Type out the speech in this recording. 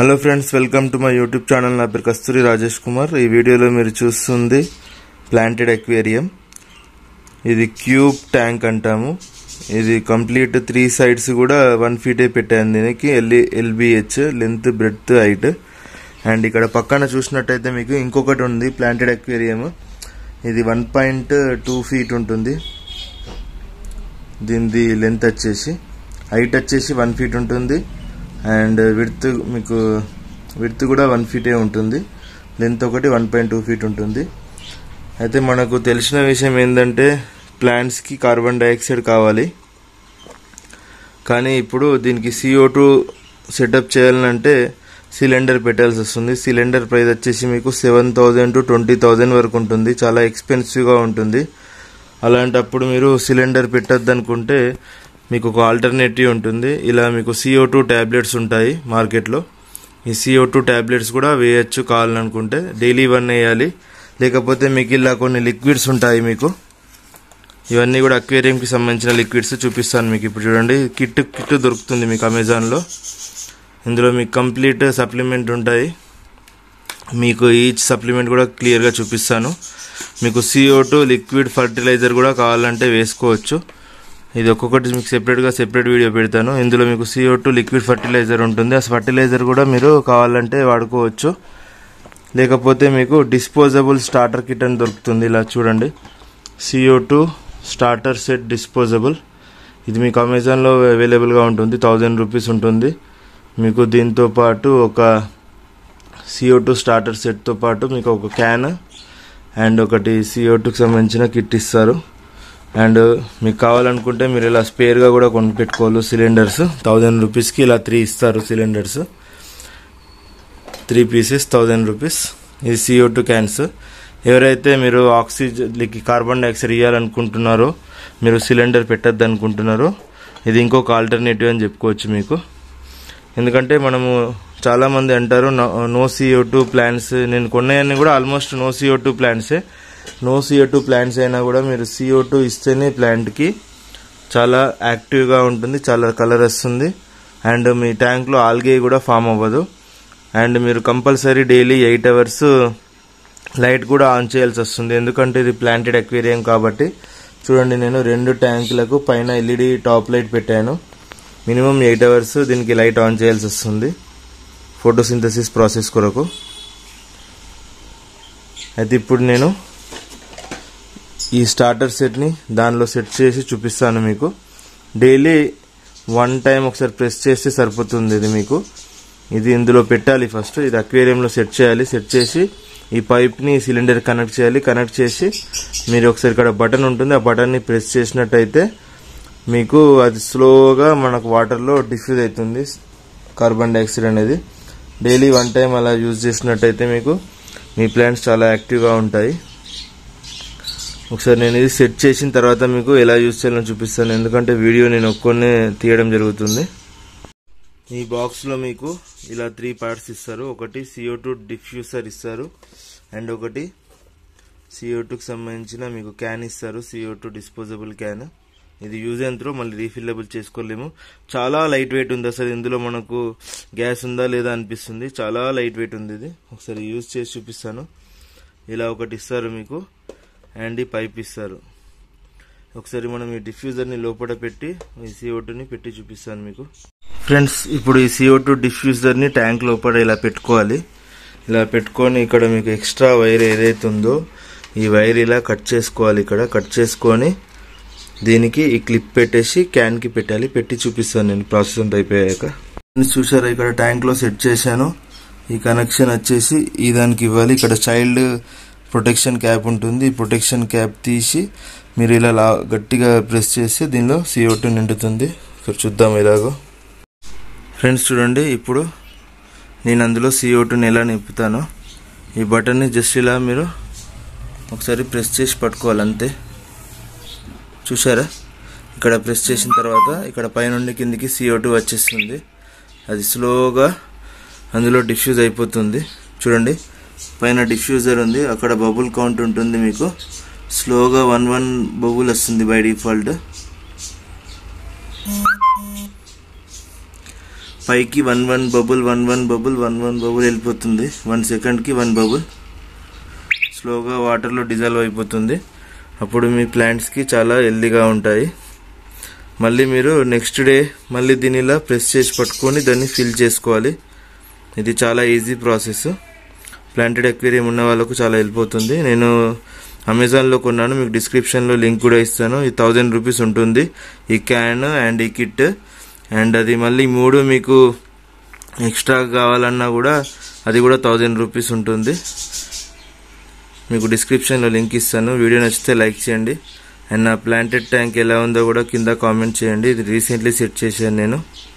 hello friends welcome to my YouTube channel నా పేరు కస్తూరి రాజేష్ కుమార్ ఈ వీడియోలో మీరు చూస్తుంది ప్లాంటెడ్ అక్వేరియం ఇది క్యూబ్ ట్యాంక్ అంటాము ఇది కంప్లీట్ త్రీ సైడ్స్ కూడా వన్ ఫీటే పెట్టాను దీనికి L LBH length breadth height and ఇక్కడ పక్కన చూసినట్టయితే మీకు ఇంకొకటి ఉంది ప్లాంటెడ్ అక్వేరియం ఇది వన్ పాయింట్ టూ ఫీట్ ఉంటుంది దీనిది లెంత్ వచ్చేసి హైట్ వచ్చేసి వన్ ఫీట్ ఉంటుంది అండ్ విడ్త్ మీకు విడ్త్ కూడా వన్ ఫీటే ఉంటుంది లెంత్ ఒకటి వన్ పాయింట్ టూ ఫీట్ ఉంటుంది అయితే మనకు తెలిసిన విషయం ఏంటంటే ప్లాంట్స్కి కార్బన్ డైఆక్సైడ్ కావాలి కానీ ఇప్పుడు దీనికి సిఓ టూ సెటప్ చేయాలంటే సిలిండర్ పెట్టాల్సి వస్తుంది సిలిండర్ ప్రైస్ వచ్చేసి మీకు seven thousand to twenty thousand వరకు ఉంటుంది చాలా ఎక్స్పెన్సివ్గా ఉంటుంది అలాంటప్పుడు మీరు సిలిండర్ పెట్టద్దు అనుకుంటే మీకు ఒక ఆల్టర్నేటివ్ ఉంటుంది ఇలా మీకు సిఓ టూ ట్యాబ్లెట్స్ ఉంటాయి మార్కెట్లో ఈ సిఓ టూ ట్యాబ్లెట్స్ కూడా వేయచ్చు కావాలనుకుంటే డైలీ వన్ వేయాలి లేకపోతే మీకు ఇలా కొన్ని లిక్విడ్స్ ఉంటాయి మీకు ఇవన్నీ కూడా అక్వేరియంకి సంబంధించిన లిక్విడ్స్ చూపిస్తాను మీకు ఇప్పుడు చూడండి కిట్ కిట్ దొరుకుతుంది మీకు అమెజాన్లో ఇందులో మీకు కంప్లీట్ సప్లిమెంట్ ఉంటాయి మీకు ఈచ్ సప్లిమెంట్ కూడా క్లియర్గా చూపిస్తాను మీకు సిఓ టూ లిక్విడ్ ఫర్టిలైజర్ కూడా కావాలంటే వేసుకోవచ్చు ఇది ఒక్కొక్కటి మీకు సెపరేట్గా సెపరేట్ వీడియో పెడతాను ఇందులో మీకు సిఓ టూ లిక్విడ్ ఫర్టిలైజర్ ఉంటుంది ఆ ఫర్టిలైజర్ కూడా మీరు కావాలంటే వాడుకోవచ్చు లేకపోతే మీకు డిస్పోజబుల్ స్టార్టర్ కిట్ అని దొరుకుతుంది ఇలా చూడండి CO two starter set disposable ఇది మీకు అమెజాన్లో అవైలబుల్గా ఉంటుంది థౌజండ్ రూపీస్ ఉంటుంది మీకు దీంతో పాటు ఒక సిఓ టూ స్టార్టర్ సెట్తో పాటు మీకు ఒక క్యాన్ అండ్ ఒకటి సిఓ టూకి సంబంధించిన కిట్ ఇస్తారు అండ్ మీకు కావాలనుకుంటే మీరు ఇలా స్పేర్గా కూడా కొను పెట్టుకోవాలి సిలిండర్స్ థౌజండ్ రూపీస్కి ఇలా త్రీ ఇస్తారు cylinders three pieces thousand rupees ఇది సిఓ టూ క్యాన్స్ ఎవరైతే మీరు ఆక్సిజన్ కార్బన్ డైఆక్సైడ్ ఇవ్వాలనుకుంటున్నారో మీరు సిలిండర్ పెట్టద్దు అనుకుంటున్నారో ఇది ఇంకొక ఆల్టర్నేటివ్ అని చెప్పుకోవచ్చు మీకు ఎందుకంటే మనము చాలామంది అంటారు నో సిఓ టూ ప్లాన్స్ నేను కొన్నాయన్నీ కూడా ఆల్మోస్ట్ నో సిఓ టూ ప్లాంట్సే నో సిఓ టూ ప్లాంట్స్ అయినా కూడా మీరు సిఓ టూ ఇస్తేనే ప్లాంట్కి చాలా యాక్టివ్గా ఉంటుంది చాలా కలర్ వస్తుంది అండ్ మీ ట్యాంక్లో ఆల్గే కూడా ఫామ్ అవ్వదు అండ్ మీరు compulsory daily eight hours light కూడా ఆన్ చేయాల్సి వస్తుంది ఎందుకంటే ఇది ప్లాంటెడ్ అక్వేరియం కాబట్టి చూడండి నేను రెండు ట్యాంకులకు పైన ఎల్ఈడి టాప్ లైట్ పెట్టాను మినిమం ఎయిట్ అవర్స్ దీనికి లైట్ ఆన్ చేయాల్సి వస్తుంది ఫోటోసింథసిస్ ప్రాసెస్ కొరకు అయితే ఇప్పుడు నేను ఈ స్టార్టర్ సెట్ని దానిలో సెట్ చేసి చూపిస్తాను మీకు డైలీ వన్ టైం ఒకసారి ప్రెస్ చేస్తే సరిపోతుంది ఇది మీకు ఇది ఇందులో పెట్టాలి ఫస్ట్ ఇది అక్వేరియంలో సెట్ చేయాలి సెట్ చేసి ఈ పైప్ని సిలిండర్ కనెక్ట్ చేయాలి కనెక్ట్ చేసి మీరు ఒకసారి ఇక్కడ బటన్ ఉంటుంది ఆ బటన్ని ప్రెస్ చేసినట్టయితే మీకు అది స్లోగా మనకు వాటర్లో డిఫ్యూజ్ అవుతుంది కార్బన్ డైఆక్సైడ్ అనేది డైలీ వన్ టైం అలా యూజ్ చేసినట్టయితే మీకు మీ ప్లాంట్స్ చాలా యాక్టివ్గా ఉంటాయి ఒకసారి నేను ఇది సెట్ చేసిన తర్వాత మీకు ఎలా యూజ్ చేయాలని చూపిస్తాను ఎందుకంటే వీడియో నేను ఒక్కొన్నే తీయడం జరుగుతుంది ఈ బాక్స్లో మీకు ఇలా త్రీ పార్ట్స్ ఇస్తారు ఒకటి సిఓ టూ డిఫ్యూజర్ ఇస్తారు అండ్ ఒకటి సిఓ టూకి సంబంధించిన మీకు క్యాన్ ఇస్తారు సిఓ టూ డిస్పోజబుల్ క్యాన్ ఇది యూజ్ అయిన త్రూ మళ్ళీ రీఫిల్లబుల్ చేసుకోలేము చాలా లైట్ వెయిట్ ఉంది అసలు ఇందులో మనకు గ్యాస్ ఉందా లేదా అనిపిస్తుంది చాలా లైట్ వెయిట్ ఉంది ఇది ఒకసారి యూజ్ చేసి చూపిస్తాను ఇలా ఒకటి ఇస్తారు మీకు అండ్ ఈ పైప్ ఇస్తారు ఒకసారి మనం ఈ డిఫ్యూజర్ని లోపల పెట్టి ఈ సిఓ టూని పెట్టి చూపిస్తాను మీకు ఫ్రెండ్స్ ఇప్పుడు ఈ సిఓ టూ డిఫ్యూజర్ని ట్యాంక్ లోపల ఇలా పెట్టుకోవాలి ఇలా పెట్టుకొని ఇక్కడ మీకు ఎక్స్ట్రా వైర్ ఏదైతే ఉందో ఈ వైర్ ఇలా కట్ చేసుకోవాలి ఇక్కడ కట్ చేసుకొని దీనికి ఈ క్లిప్ పెట్టేసి క్యాన్కి పెట్టాలి పెట్టి చూపిస్తాను నేను ప్రాసెస్ అంతా అయిపోయాక చూసారా ఇక్కడ ట్యాంక్లో సెట్ చేశాను ఈ కనెక్షన్ వచ్చేసి ఈ దానికి ఇవ్వాలి ఇక్కడ చైల్డ్ ప్రొటెక్షన్ క్యాప్ ఉంటుంది ఈ ప్రొటెక్షన్ క్యాప్ తీసి మీరు ఇలా లా గట్టిగా ప్రెస్ చేస్తే దీనిలో సిఓ టూ నిండుతుంది ఇక్కడ చూద్దాం ఎలాగో ఫ్రెండ్స్ చూడండి ఇప్పుడు నేను అందులో సిఓ టూని ఎలా నింపుతానో ఈ బటన్ని జస్ట్ ఇలా మీరు ఒకసారి ప్రెస్ చేసి పట్టుకోవాలి అంతే చూసారా ఇక్కడ ప్రెస్ చేసిన తర్వాత ఇక్కడ పైనుండి కిందికి సిఓ టూ వచ్చేస్తుంది అది స్లోగా అందులో డిఫ్యూజ్ అయిపోతుంది చూడండి పైన డిఫ్యూజర్ ఉంది అక్కడ బబుల్ కౌంట్ ఉంటుంది మీకు స్లోగా వన్ వన్ బబుల్ వస్తుంది బై డిఫాల్ట్ పైకి one one bubble one one bubble one one bubble వెళ్ళిపోతుంది వన్ సెకండ్కి వన్ బబుల్ స్లోగా వాటర్లో డిజాల్వ్ అయిపోతుంది అప్పుడు మీ ప్లాంట్స్కి చాలా హెల్దీగా ఉంటాయి మళ్ళీ మీరు నెక్స్ట్ డే మళ్ళీ దీని ఇలా ప్రెస్ చేసి పట్టుకొని దాన్ని ఫిల్ చేసుకోవాలి ఇది చాలా ఈజీ ప్రాసెస్ ప్లాంటెడ్ అక్వేరియం ఉన్న వాళ్ళకు చాలా హెల్ప్ అవుతుంది నేను అమెజాన్లో కొన్నాను మీకు డిస్క్రిప్షన్లో లింక్ కూడా ఇస్తాను ఈ థౌజండ్ రూపీస్ ఉంటుంది ఈ క్యాన్ అండ్ ఈ కిట్ అండ్ అది మళ్ళీ మూడు మీకు ఎక్స్ట్రా కావాలన్నా కూడా అది కూడా థౌజండ్ రూపీస్ ఉంటుంది మీకు డిస్క్రిప్షన్లో లింక్ ఇస్తాను వీడియో నచ్చితే లైక్ చేయండి అండ్ నా ప్లాంటెడ్ ట్యాంక్ ఎలా ఉందో కూడా కింద కామెంట్ చేయండి ఇది రీసెంట్లీ సెట్ చేశాను నేను